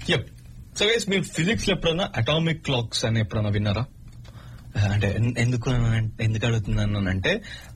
yup so guys మీరు physics లో ఎప్పుడైనా అటామిక్ క్లాక్స్ అని ఎప్పుడైనా విన్నారా అంటే ఎన్- ఎందుకు అన- ఎందుకు అడుగుతున్నాను అంటే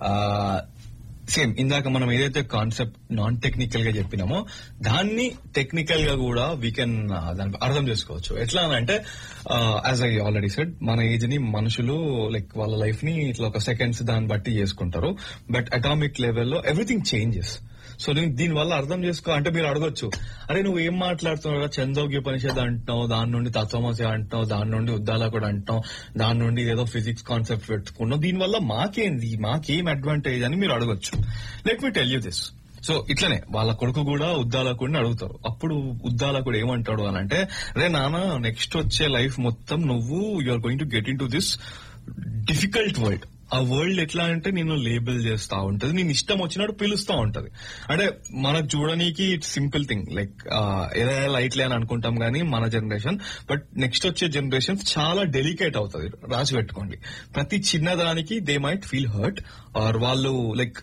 సేమ్ ఇందాక మనం ఏదైతే కాన్సెప్ట్ నాన్ టెక్నికల్ గా చెప్పినామో దాన్ని టెక్నికల్ గా కూడా వీ కెన్ దాన్ని అర్థం చేసుకోవచ్చు ఎట్లా అని అంటే యాజ్ ఐ ఆల్రెడీ సెడ్ మన ఏజ్ ని మనుషులు లైక్ వాళ్ళ లైఫ్ ని ఇట్లా ఒక సెకండ్స్ దాన్ని బట్టి చేసుకుంటారు బట్ అటామిక్ లెవెల్లో ఎవ్రీథింగ్ చేంజెస్ సో నేను దీని వల్ల అర్థం చేసుకో అంటే మీరు అడగొచ్చు అరే నువ్వు ఏం మాట్లాడుతున్నావు చందోగ్య పరిషత్ అంటున్నావు దాని నుండి తత్వమసి అంటున్నావు దాని నుండి ఉద్దాల కూడా అంటున్నావు దాని నుండి ఏదో ఫిజిక్స్ కాన్సెప్ట్ పెట్టుకున్నావు దీని వల్ల మాకేంది మాకేం అడ్వాంటేజ్ అని మీరు అడగొచ్చు let me tell you this so ఇట్లనే వాళ్ళ కొడుకు కూడా ఉద్దాలకుడిని అడుగుతారు అప్పుడు ఉద్దాలకుడు ఏమంటాడు అని అంటే రే నాన్న నెక్స్ట్ వచ్చే లైఫ్ మొత్తం నువ్వు you are going to get in to this difficult world ఆ వరల్డ్ ఎట్లా అంటే నేను లేబుల్ చేస్తా ఉంటది నేను ఇష్టం వచ్చినట్టు పిలుస్తా ఉంటది అంటే మనకు చూడడానికి ఇట్స్ సింపుల్ థింగ్ లైక్ ఏదైనా లైట్లే అని అనుకుంటాం కానీ మన జనరేషన్ బట్ నెక్స్ట్ వచ్చే జనరేషన్ చాలా డెలికేట్ అవుతుంది రాసి పెట్టుకోండి ప్రతి చిన్నదానికి they might feel hurt or వాళ్ళు లైక్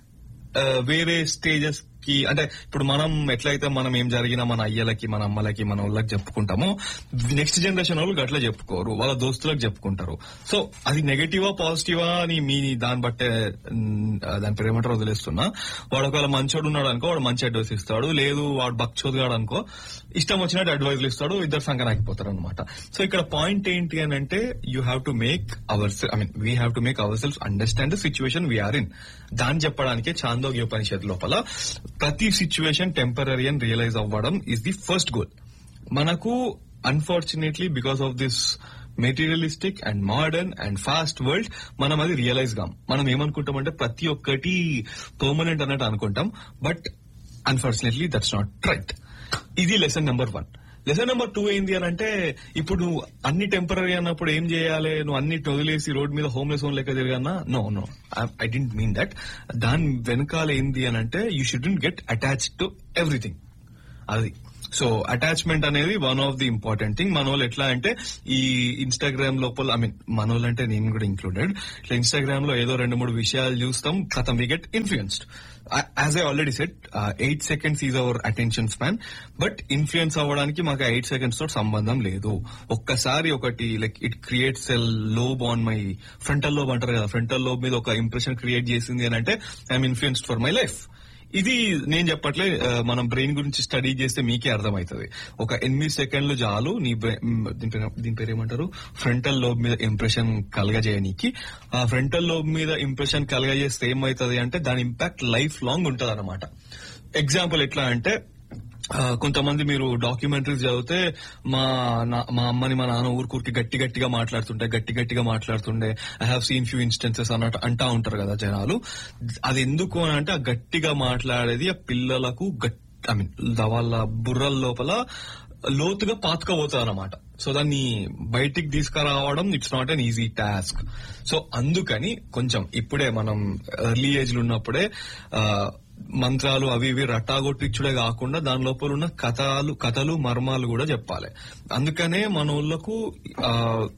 వేరే స్టేజెస్ కి అంటే ఇప్పుడు మనం ఎట్లయితే మనం ఏం జరిగినా మన అయ్యలకి మన అమ్మలకి మన వాళ్ళకి చెప్పుకుంటామో నెక్స్ట్ జనరేషన్ వాళ్ళు అట్లా చెప్పుకోరు వాళ్ళ దోస్తులకు చెప్పుకుంటారు సో అది నెగటివా పాజిటివా అని మీ దాన్ని బట్టే మ్, దాని పేరు ఏమంటారు వదిలేస్తున్నా వాడు ఒకవేళ మంచోడు ఉన్నాడు అనుకో వాడు మంచి అడ్వైస్ ఇస్తాడు లేదు వాడు బక్చోదుగాడు అనుకో ఇష్టం వచ్చినట్టు అడ్వైజ్లు ఇస్తాడు ఇద్దరు సంకనాకిపోతారు అనమాట సో ఇక్కడ పాయింట్ ఏంటి అని అంటే you have to make our I mean we have to make our self understand the situation we are in దాన్ని చెప్పడానికే చాందోగ్య ఉపనిషత్ లోపల ప్రతి సిచ్యువేషన్ టెంపరీ అని రియలైజ్ అవ్వడం ఇస్ ది ఫస్ట్ గోల్ మనకు unfortunately because of this materialistic and modern and fast world మనం అది realise కాం మనం ఏమనుకుంటామంటే ప్రతి ఒక్కటి పర్మనెంట్ అన్నట్టు అనుకుంటాం but unfortunately that's not right ఇది lesson number one lesson number two ఏంది అని అంటే ఇప్పుడు నువ్వు అన్ని టెంపరీ అన్నప్పుడు ఏం చేయాలి నువ్వు అన్ని వదిలేసి రోడ్ మీద హోమ్లెస్ హోమ్ లెక్క తిరగన్నా no no I didn't mean that దాని వెనకాల ఏంది అని అంటే you shouldn't get attached to everything అది సో అటాచ్మెంట్ అనేది one of the important thing మన వాళ్ళు ఎట్లా అంటే ఈ ఇన్స్టాగ్రామ్ లోపల ఐ మీన్ మన వాళ్ళు అంటే నేను కూడా ఇంక్లూడెడ్ ఇట్లా ఇన్స్టాగ్రామ్ లో ఏదో రెండు మూడు విషయాలు చూస్తాం కథం we get influenced as I already said eight seconds is our attention span but influence అవ్వడానికి మాకు ఎయిట్ సెకండ్స్ తో సంబంధం లేదు ఒక్కసారి ఒకటి like it creates L lobe on my frontal lobe అంటారు కదా ఫ్రంటల్ లోబ్ మీద ఒక ఇంప్రెషన్ క్రియేట్ చేసింది అని అంటే I'm influenced for my life ఇది నేను చెప్పట్లే ఆ, మనం బ్రెయిన్ గురించి స్టడీ చేస్తే మీకే అర్థమవుతుంది ఒక ఎనిమిది సెకండ్లు చాలు నీ బ్రె- మ్, దీని పేరు దీని పేరు ఏమంటారు ఫ్రంటల్ లోబ్ మీద ఇంప్రెషన్ కలగజేయనీకి ఆ ఫ్రంటల్ లోబ్ మీద ఇంప్రెషన్ కలగజేస్తే ఏమవుతుంది అంటే దాని ఇంపాక్ట్ లైఫ్ లాంగ్ ఉంటది అనమాట ఎగ్జాంపుల్ ఎట్లా అంటే ఆ, కొంతమంది మీరు డాక్యుమెంటరీస్ చదివితే మా నా- మా అమ్మని మా నాన్న ఊరికూరికి గట్టి గట్టిగా మాట్లాడుతుంటే గట్టి గట్టిగా మాట్లాడుతుండే I have seen few instances అన్నట్టు అంటా ఉంటారు కదా జనాలు అది ఎందుకు అని అంటే ఆ గట్టిగా మాట్లాడేది ఆ పిల్లలకు గట్ ఐ మీన్ వాళ్ళ బుర్రల లోపల లోతుగా పాతుకపోతుంది అనమాట సో దాన్ని బయటికి తీసుకురావడం it's not an easy task so అందుకని కొంచెం ఇప్పుడే మనం ఎర్లీ ఏజ్ లో ఉన్నప్పుడే ఆ, మంత్రాలు అవి ఇవి రట్టాగొట్టించుడే కాకుండా దాని లోపల ఉన్న కథలు కథలు మర్మాలు కూడా చెప్పాలి అందుకనే మన ఊళ్ళకు ఆ,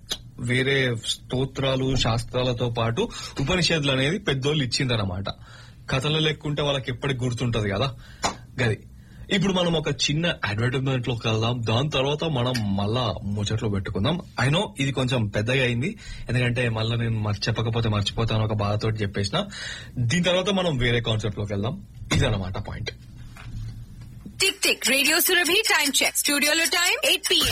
వేరే స్తోత్రాలు శాస్త్రాలతో పాటు ఉపనిషత్తులు అనేది పెద్దోళ్ళు ఇచ్చిందనమాట కథలు లెక్కుంటే వాళ్ళకి ఎప్పటికి గుర్తుంటది కదా గది ఇప్పుడు మనం ఒక చిన్న అడ్వర్టైజ్మెంట్ లోకి వెళ్దాం దాని తర్వాత మనం మళ్ళా ముచ్చట్లో పెట్టుకుందాం అయినో ఇది కొంచెం పెద్దగా అయింది ఎందుకంటే మళ్ళీ నేను మర్చి- చెప్పకపోతే మర్చిపోతాను ఒక బాధతో చెప్పేసిన దీని తర్వాత మనం వేరే కాన్సెప్ట్ లోకి వెళ్దాం ఇదన్నమాట point tick tick radio Surabhi time check స్టూడియోలో టైం ఎయిట్ పిఎం